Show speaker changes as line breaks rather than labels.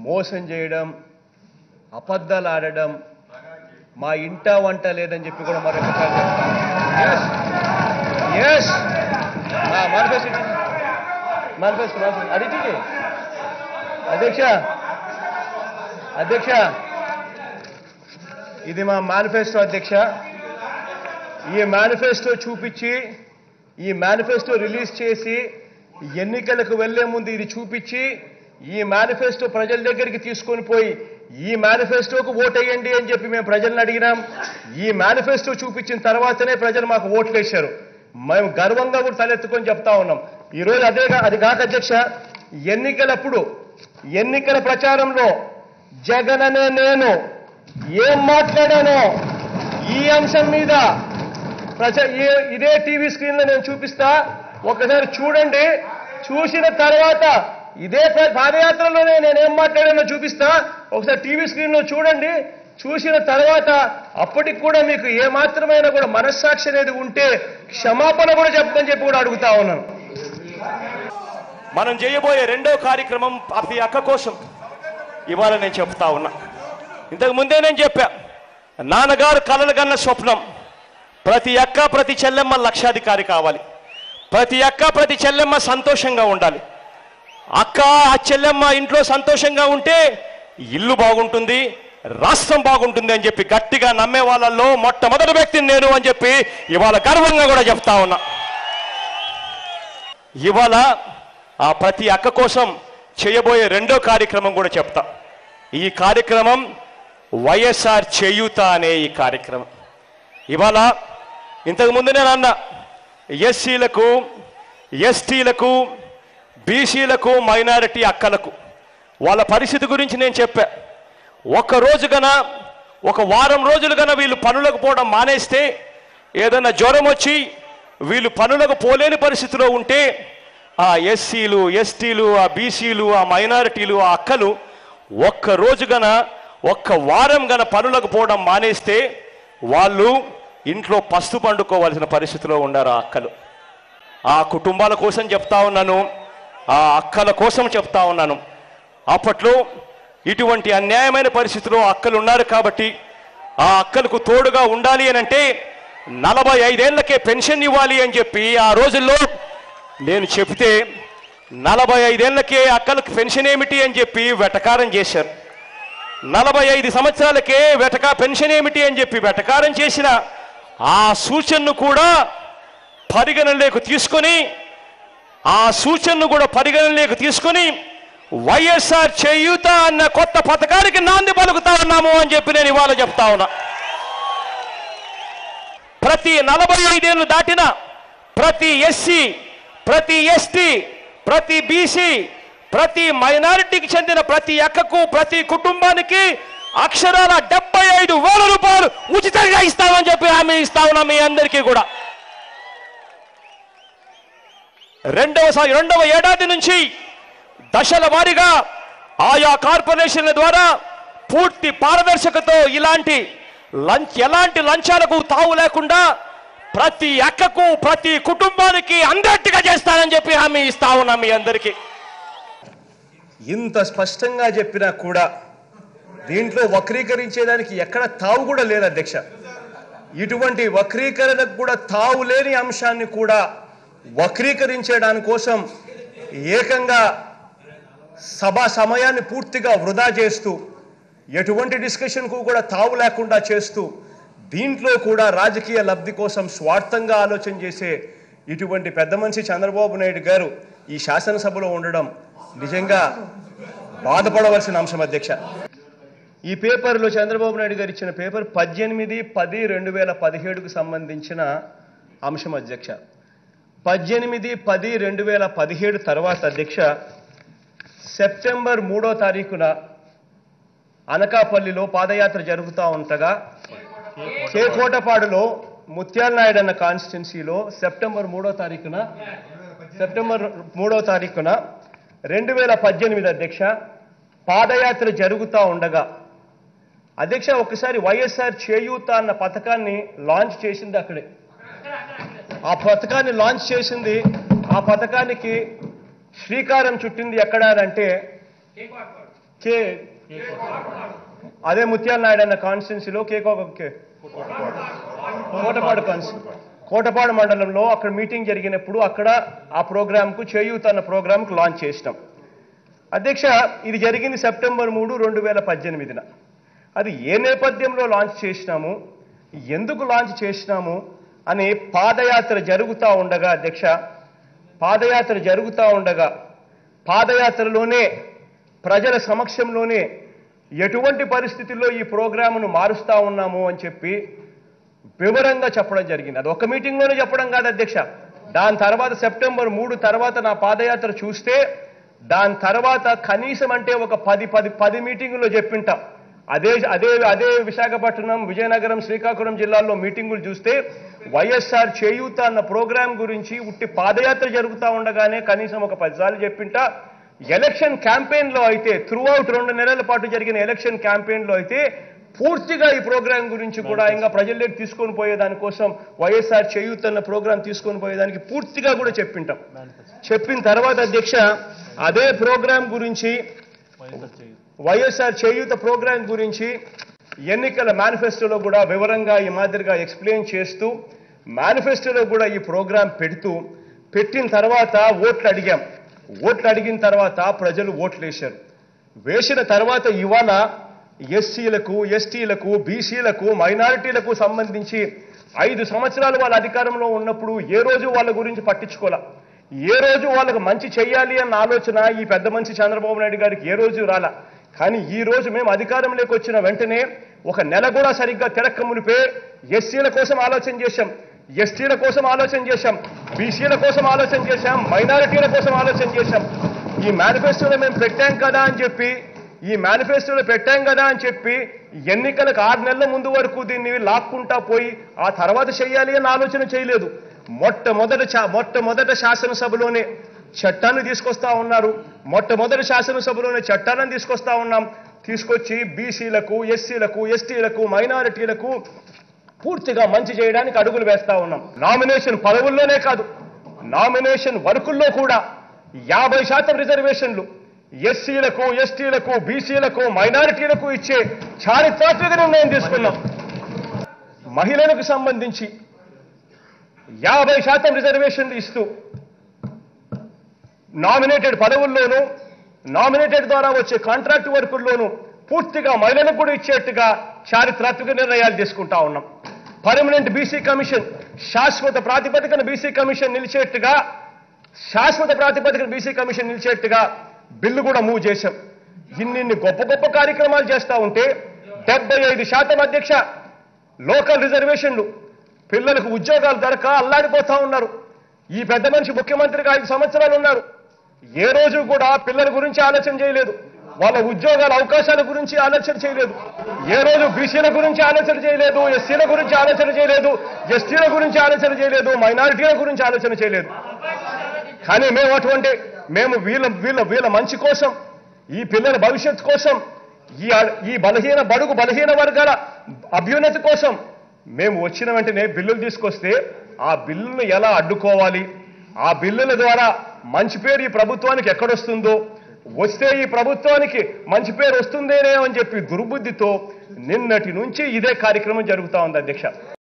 మోసం చేయడం అబద్ధాలు ఆడడం మా ఇంట వంట లేదని చెప్పి కూడా మరొకసారి ఎస్ ఎస్ మేనిఫెస్టో మేనిఫెస్టో అడిగి అధ్యక్ష అధ్యక్ష ఇది మా మేనిఫెస్టో అధ్యక్ష ఈ మేనిఫెస్టో చూపించి ఈ మేనిఫెస్టో రిలీజ్ చేసి ఎన్నికలకు వెళ్లే ముందు ఇది చూపించి ఈ మేనిఫెస్టో ప్రజల దగ్గరికి తీసుకొని పోయి ఈ మేనిఫెస్టోకు ఓటేయండి అని చెప్పి మేము ప్రజలను అడిగినాం ఈ మేనిఫెస్టో చూపించిన తర్వాతనే ప్రజలు మాకు ఓట్లు వేశారు మేము గర్వంగా కూడా తలెత్తుకొని చెప్తా ఉన్నాం ఈరోజు అదే కా- అది కాక అధ్యక్ష ఎన్నికలప్పుడు ఎన్నికల ప్రచారంలో జగన్ అనే నేను ఏం మాట్లాడానో ఈ అంశం మీద ప్రజ ఈ- ఇదే టీవీ స్క్రీన్ లో నేను చూపిస్తా ఒకసారి చూడండి చూసిన తర్వాత ఇదే ప్ర- పాదయాత్రలోనే నేనేం మాట్లాడానో చూపిస్తా ఒకసారి టీవీ స్క్రీన్ లో చూడండి చూసిన తర్వాత అప్పటికి కూడా మీకు ఏ మాత్రమైనా కూడా మనస్సాక్షి అనేది ఉంటే క్షమాపణ కూడా చెప్పమని చెప్పి కూడా అడుగుతా ఉన్నాను
మనం చేయబోయే రెండో కార్యక్రమం ప్రతి అక్క కోసం ఇవాళ నేను చెప్తా ఉన్నా ఇంతకు ముందే నేను చెప్పా నాన్నగారు కలలు కన్న స్వప్నం ప్రతి అక్క ప్రతి చెల్లెమ్మ లక్షాధికారి కావాలి ప్రతి అక్క ప్రతి చెల్లెమ్మ సంతోషంగా ఉండాలి అక్క ఆ చెల్లెమ్మ ఇంట్లో సంతోషంగా ఉంటే ఇల్లు బాగుంటుంది రాష్ట్రం బాగుంటుంది అని చెప్పి గట్టిగా నమ్మే వాళ్ళల్లో మొట్టమొదటి వ్యక్తిని నేను అని చెప్పి ఇవాళ గర్వంగా కూడా చెప్తా ఉన్నా ఇవాళ ఆ ప్రతి అక్క కోసం చేయబోయే రెండో కార్యక్రమం కూడా చెప్తా ఈ కార్యక్రమం వైఎస్ఆర్ చేయూత అనే ఈ కార్యక్రమం ఇవాళ ఇంతకు ముందు నేను అన్న ఎస్సీలకు ఎస్టీలకు బీసీలకు మైనారిటీ అక్కలకు వాళ్ళ పరిస్థితి గురించి నేను చెప్పా ఒక్క రోజు గన ఒక వారం రోజులు గన వీళ్ళు పనులకు పోవడం మానేస్తే ఏదైనా జ్వరం వచ్చి వీళ్ళు పనులకు పోలేని పరిస్థితిలో ఉంటే ఆ ఎస్సీలు ఎస్టీలు ఆ బీసీలు ఆ మైనారిటీలు ఆ అక్కలు ఒక్క రోజు గన ఒక్క వారం గన పనులకు పోవడం మానేస్తే వాళ్ళు ఇంట్లో పస్తు పండుకోవాల్సిన పరిస్థితిలో ఉండారు ఆ అక్కలు ఆ కుటుంబాల కోసం చెప్తా ఉన్నాను ఆ అక్కల కోసం చెప్తా ఉన్నాను అప్పట్లో ఇటువంటి అన్యాయమైన పరిస్థితిలో అక్కలు ఉన్నారు కాబట్టి ఆ అక్కలకు తోడుగా ఉండాలి అని అంటే నలభై ఐదేళ్లకే పెన్షన్ ఇవ్వాలి అని చెప్పి ఆ రోజుల్లో నేను చెబితే నలభై ఐదేళ్లకే అక్కలకు పెన్షన్ ఏమిటి అని చెప్పి వెటకారం చేశారు నలభై ఐదు సంవత్సరాలకే వెటకా పెన్షన్ ఏమిటి అని చెప్పి వెటకారం చేసిన ఆ సూచనను కూడా పరిగణనలోకి తీసుకొని ఆ సూచనను కూడా పరిగణనలోకి తీసుకొని వైఎస్ఆర్ చేయూత అన్న కొత్త పథకానికి నాంది పలుకుతా ఉన్నాము అని చెప్పి నేను ఇవాళ చెప్తా ఉన్నా ప్రతి నలభై ఐదేళ్లు దాటిన ప్రతి ఎస్సీ ప్రతి ఎస్టీ ప్రతి బీసీ ప్రతి మైనారిటీకి చెందిన ప్రతి అక్కకు ప్రతి కుటుంబానికి అక్షరాల డెబ్బై ఐదు వేల రూపాయలు ఉచితంగా ఇస్తామని చెప్పి హామీ ఇస్తా ఉన్నాం మీ అందరికీ కూడా రెండవ సా- రెండవ ఏడాది నుంచి దశల వారీగా ఆయా కార్పొరేషన్ల ద్వారా పూర్తి పారదర్శకతో ఇలాంటి లంచ్ ఎలాంటి లంచాలకు తావు లేకుండా ప్రతి అక్కకు ప్రతి కుటుంబానికి అందట్టుగా చేస్తానని చెప్పి హామీ ఇస్తా ఉన్నాం మీ అందరికీ
ఇంత స్పష్టంగా చెప్పినా కూడా దీంట్లో వక్రీకరించేదానికి ఎక్కడ తావు కూడా లేదు అధ్యక్ష ఇటువంటి వక్రీకరణకు కూడా తావు లేని అంశాన్ని కూడా వక్రీకరించడాని కోసం ఏకంగా సభ సమయాన్ని పూర్తిగా వృధా చేస్తూ ఎటువంటి డిస్కషన్కు కూడా తావు లేకుండా చేస్తూ దీంట్లో కూడా రాజకీయ లబ్ధి కోసం స్వార్థంగా ఆలోచన చేసే ఇటువంటి పెద్ద మనిషి చంద్రబాబు నాయుడు గారు ఈ శాసనసభలో ఉండడం నిజంగా బాధపడవలసిన అంశం అధ్యక్ష ఈ పేపర్లో చంద్రబాబు నాయుడు గారు ఇచ్చిన పేపర్ పద్దెనిమిది పది రెండు వేల పదిహేడుకు సంబంధించిన అంశం అధ్యక్ష పద్దెనిమిది పది రెండు వేల పదిహేడు తర్వాత అధ్యక్ష సెప్టెంబర్ మూడో తారీఖున అనకాపల్లిలో పాదయాత్ర జరుగుతూ ఉండగా చేకోటపాడులో ముత్యాల నాయుడు అన్న కాన్స్టిట్యున్సీలో సెప్టెంబర్ మూడో తారీఖున సెప్టెంబర్ మూడో తారీఖున రెండు వేల పద్దెనిమిది అధ్యక్ష పాదయాత్ర జరుగుతూ ఉండగా అధ్యక్ష ఒకసారి వైఎస్ఆర్ చేయూత అన్న పథకాన్ని లాంచ్ చేసింది అక్కడే ఆ పథకాన్ని లాంచ్ చేసింది ఆ పథకానికి శ్రీకారం చుట్టింది ఎక్కడ అని అంటే కే అదే ముత్యాల నాయుడు అన్న కాన్స్టిట్యున్సీలో కేకో కే కోటపాడు కాన్స్టి కోటపాడు మండలంలో అక్కడ మీటింగ్ జరిగినప్పుడు అక్కడ ఆ ప్రోగ్రాంకు చేయూత్ అన్న ప్రోగ్రాంకు లాంచ్ చేసినాం అధ్యక్ష ఇది జరిగింది సెప్టెంబర్ మూడు రెండు వేల పద్దెనిమిదిన అది ఏ నేపథ్యంలో లాంచ్ చేసినాము ఎందుకు లాంచ్ చేసినాము అని పాదయాత్ర జరుగుతూ ఉండగా అధ్యక్ష పాదయాత్ర జరుగుతూ ఉండగా పాదయాత్రలోనే ప్రజల సమక్షంలోనే ఎటువంటి పరిస్థితుల్లో ఈ ప్రోగ్రామును మారుస్తా ఉన్నాము అని చెప్పి వివరంగా చెప్పడం జరిగింది అది ఒక మీటింగ్లోనే చెప్పడం కాదు అధ్యక్ష దాని తర్వాత సెప్టెంబర్ మూడు తర్వాత నా పాదయాత్ర చూస్తే దాని తర్వాత కనీసం అంటే ఒక పది పది పది మీటింగుల్లో చెప్పింటాం అదే అదే అదే విశాఖపట్నం విజయనగరం శ్రీకాకుళం జిల్లాల్లో మీటింగులు చూస్తే వైఎస్ఆర్ చేయూత అన్న ప్రోగ్రాం గురించి ఉట్టి పాదయాత్ర జరుగుతూ ఉండగానే కనీసం ఒక పదిసార్లు చెప్పింటా ఎలక్షన్ క్యాంపెయిన్ లో అయితే త్రూ అవుట్ రెండు నెలల పాటు జరిగిన ఎలక్షన్ క్యాంపెయిన్ లో అయితే పూర్తిగా ఈ ప్రోగ్రాం గురించి కూడా ఇంకా ప్రజల్లోకి తీసుకొని పోయే దానికోసం వైఎస్ఆర్ చేయూత్ అన్న ప్రోగ్రాం తీసుకొని పోయేదానికి పూర్తిగా కూడా చెప్పింటాం చెప్పిన తర్వాత అధ్యక్ష అదే ప్రోగ్రాం గురించి వైఎస్ఆర్ చేయూత ప్రోగ్రాం గురించి ఎన్నికల మేనిఫెస్టోలో కూడా వివరంగా ఈ మాదిరిగా ఎక్స్ప్లెయిన్ చేస్తూ మేనిఫెస్టోలో కూడా ఈ ప్రోగ్రాం పెడుతూ పెట్టిన తర్వాత ఓట్లు అడిగాం ఓట్లు అడిగిన తర్వాత ప్రజలు ఓట్లు వేశారు వేసిన తర్వాత ఇవాళ ఎస్సీలకు ఎస్టీలకు బీసీలకు మైనారిటీలకు సంబంధించి ఐదు సంవత్సరాలు వాళ్ళ అధికారంలో ఉన్నప్పుడు ఏ రోజు వాళ్ళ గురించి పట్టించుకోలే ఏ రోజు వాళ్ళకు మంచి చెయ్యాలి అన్న ఆలోచన ఈ పెద్ద మనిషి చంద్రబాబు నాయుడు గారికి ఏ రోజు రాలా కానీ ఈ రోజు మేము అధికారంలోకి వచ్చిన వెంటనే ఒక నెల కూడా సరిగ్గా తిరక్క మునిపే ఎస్సీల కోసం ఆలోచన చేశాం ఎస్టీల కోసం ఆలోచన చేశాం బీసీల కోసం ఆలోచన చేశాం మైనారిటీల కోసం ఆలోచన చేశాం ఈ మేనిఫెస్టోలో మేము పెట్టాం కదా అని చెప్పి ఈ మేనిఫెస్టోలో పెట్టాం కదా అని చెప్పి ఎన్నికలకు ఆరు నెలల ముందు వరకు దీన్ని లాక్కుంటా పోయి ఆ తర్వాత చేయాలి అన్న ఆలోచన చేయలేదు మొట్టమొదట చా- మొట్టమొదట శాసనసభలోనే చట్టాన్ని తీసుకొస్తా ఉన్నారు మొట్టమొదటి శాసనసభలోనే చట్టాలను తీసుకొస్తా ఉన్నాం తీసుకొచ్చి బీసీలకు ఎస్సీలకు ఎస్టీలకు మైనారిటీలకు పూర్తిగా మంచి చేయడానికి అడుగులు వేస్తా ఉన్నాం నామినేషన్ పదవుల్లోనే కాదు నామినేషన్ వర్కుల్లో కూడా యాభై శాతం రిజర్వేషన్లు ఎస్సీలకు ఎస్టీలకు బీసీలకు మైనారిటీలకు ఇచ్చే చారిత్రాత్మక నిర్ణయం తీసుకున్నాం మహిళలకు సంబంధించి యాభై శాతం రిజర్వేషన్లు ఇస్తూ నామినేటెడ్ పదవుల్లోనూ నామినేటెడ్ ద్వారా వచ్చే కాంట్రాక్ట్ వర్కుల్లోనూ పూర్తిగా మహిళలకు కూడా ఇచ్చేట్టుగా చారిత్రాత్మక నిర్ణయాలు తీసుకుంటా ఉన్నాం పర్మనెంట్ బీసీ కమిషన్ శాశ్వత ప్రాతిపదికన బీసీ కమిషన్ నిలిచేట్టుగా శాశ్వత ప్రాతిపదికన బీసీ కమిషన్ నిలిచేట్టుగా బిల్లు కూడా మూవ్ చేశాం ఇన్నిన్ని గొప్ప గొప్ప కార్యక్రమాలు చేస్తా ఉంటే డెబ్బై ఐదు శాతం అధ్యక్ష లోకల్ రిజర్వేషన్లు పిల్లలకు ఉద్యోగాలు దొరక అల్లాడిపోతా ఉన్నారు ఈ పెద్ద మనిషి ముఖ్యమంత్రిగా ఐదు సంవత్సరాలు ఉన్నారు ఏ రోజు కూడా పిల్లల గురించి ఆలోచన చేయలేదు వాళ్ళ ఉద్యోగాల అవకాశాల గురించి ఆలోచన చేయలేదు ఏ రోజు బీసీల గురించి ఆలోచన చేయలేదు ఎస్సీల గురించి ఆలోచన చేయలేదు ఎస్టీల గురించి ఆలోచన చేయలేదు మైనారిటీల గురించి ఆలోచన చేయలేదు కానీ మేము అటువంటి మేము వీళ్ళ వీళ్ళ వీళ్ళ మంచి కోసం ఈ పిల్లల భవిష్యత్ కోసం ఈ ఈ బలహీన బడుగు బలహీన వర్గాల అభ్యున్నతి కోసం మేము వచ్చిన వెంటనే బిల్లులు తీసుకొస్తే ఆ బిల్లును ఎలా అడ్డుకోవాలి ఆ బిల్లుల ద్వారా మంచి పేరు ఈ ప్రభుత్వానికి ఎక్కడొస్తుందో వస్తే ఈ ప్రభుత్వానికి మంచి పేరు వస్తుందేనే అని చెప్పి దుర్బుద్ధితో నిన్నటి నుంచి ఇదే కార్యక్రమం జరుగుతా ఉంది అధ్యక్ష